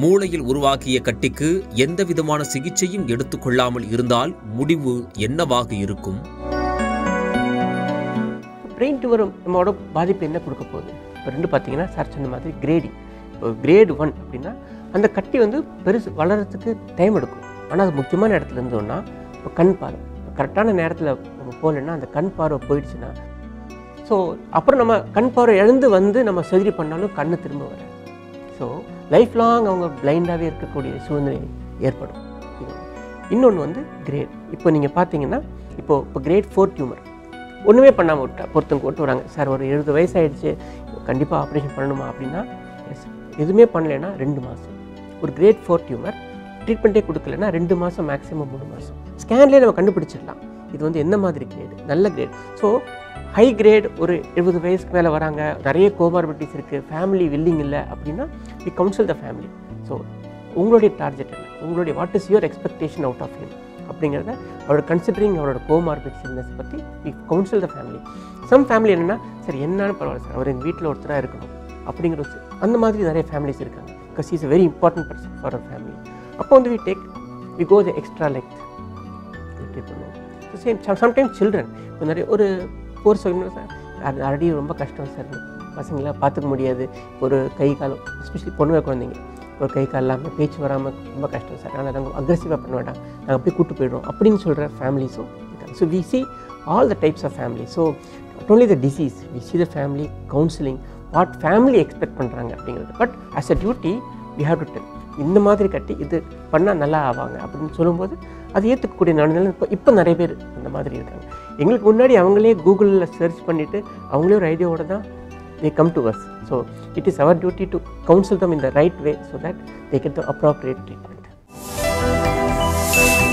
மூளையில் உருவாக்கிய கட்டிக்கு எந்த விதமான சிகிச்சையும் எடுத்துக்கொள்ளாமல் இருந்தால் முடிவு என்னவாக இருக்கும் பிரெயின் டியூமர் நம்மளோட பாதிப்பு என்ன கொடுக்க போகுது இப்போ ரெண்டு பார்த்தீங்கன்னா சார் சொன்ன மாதிரி கிரேடிங் இப்போ கிரேட் ஒன் அப்படின்னா அந்த கட்டி வந்து பெருசு வளர்கிறதுக்கு டைம் எடுக்கும் ஆனால் அது முக்கியமான இடத்துல இருந்தோம்னா இப்போ கண் பார்வை கரெக்டான நேரத்தில் நம்ம போகலன்னா அந்த கண் பார்வை போயிடுச்சுன்னா ஸோ அப்புறம் நம்ம கண் பார்வை எழுந்து வந்து நம்ம சர்ஜரி பண்ணாலும் கண்ணு திரும்ப வர ஸோ லைஃப் லாங் அவங்க பிளைண்டாகவே இருக்கக்கூடிய சூழ்நிலை ஏற்படும் இன்னொன்று வந்து கிரேட் இப்போ நீங்கள் பார்த்தீங்கன்னா இப்போ இப்போ கிரேட் ஃபோர் டியூமர் ஒன்றுமே பண்ணாமல் விட்டா பொறுத்தவங்க கொண்டு வராங்க சார் ஒரு எழுபது வயசாயிடுச்சு கண்டிப்பாக ஆப்ரேஷன் பண்ணணுமா அப்படின்னா எஸ் எதுவுமே பண்ணலைன்னா ரெண்டு மாதம் ஒரு கிரேட் ஃபோர் டியூமர் ட்ரீட்மெண்ட்டே கொடுக்கலன்னா ரெண்டு மாதம் மேக்ஸிமம் மூணு மாதம் ஸ்கேன்லேயே நம்ம கண்டுபிடிச்சிடலாம் இது வந்து என்ன மாதிரி கிரேடு நல்ல கிரேட் ஸோ ஹை கிரேட் ஒரு எழுபது வயசுக்கு மேலே வராங்க நிறைய கோமார்பிட்டிஸ் இருக்குது ஃபேமிலி வில்லிங் இல்லை அப்படின்னா we counsel the family so உங்களுடைய டார்கெட் என்ன உங்களுடைய what is your expectation out of him அப்படிங்கிறத அவரோட கன்சிடரிங் அவரோட கோமார்பிட் சில்னஸ் பற்றி we counsel the family some family என்னென்னா சரி என்னன்னு பரவாயில்ல சார் அவர் எங்கள் வீட்டில் ஒருத்தராக இருக்கணும் அப்படிங்கிற ஒரு அந்த மாதிரி நிறைய ஃபேமிலிஸ் இருக்காங்க because is a very important person for our family அப்போ வந்து we take we go the extra length பண்ணுவோம் சேம் சம்டைம்ஸ் சில்ட்ரன் இப்போ நிறைய ஒரு ஃபோர் செகண்ட் சார் அது ஆல்ரெடி ரொம்ப கஷ்டம் சார் பசங்களாம் பார்த்துக்க முடியாது ஒரு கை காலம் எஸ்பெஷலி பொண்ணுங்க குழந்தைங்க ஒரு கை கால் இல்லாமல் பேச்சு வராமல் ரொம்ப கஷ்டம் சார் ஆனால் நாங்கள் அக்ரெசிவாக பண்ண வேண்டாம் நாங்கள் அப்படியே கூட்டு போயிடுவோம் அப்படின்னு சொல்கிற ஃபேமிலிஸும் இருக்காங்க so we see all the types of family so not only the disease we see the family counselling what family expect பண்ணுறாங்க அப்படிங்கிறது but as a duty we have to tell இந்த மாதிரி கட்டி இது பண்ணால் நல்லா ஆவாங்க அப்படின்னு சொல்லும்போது அது ஏற்றுக்கக்கூடிய நாடுகள் இப்போ இப்போ நிறைய பேர் அந்த மாதிரி இருக்காங்க எங்களுக்கு முன்னாடி அவங்களே கூகுளில் சர்ச் பண்ணிவிட்டு அவங்களே ஒரு ஐடியாவோட தான் they come to us. So it is our duty to counsel them in the right way so that they get the appropriate treatment.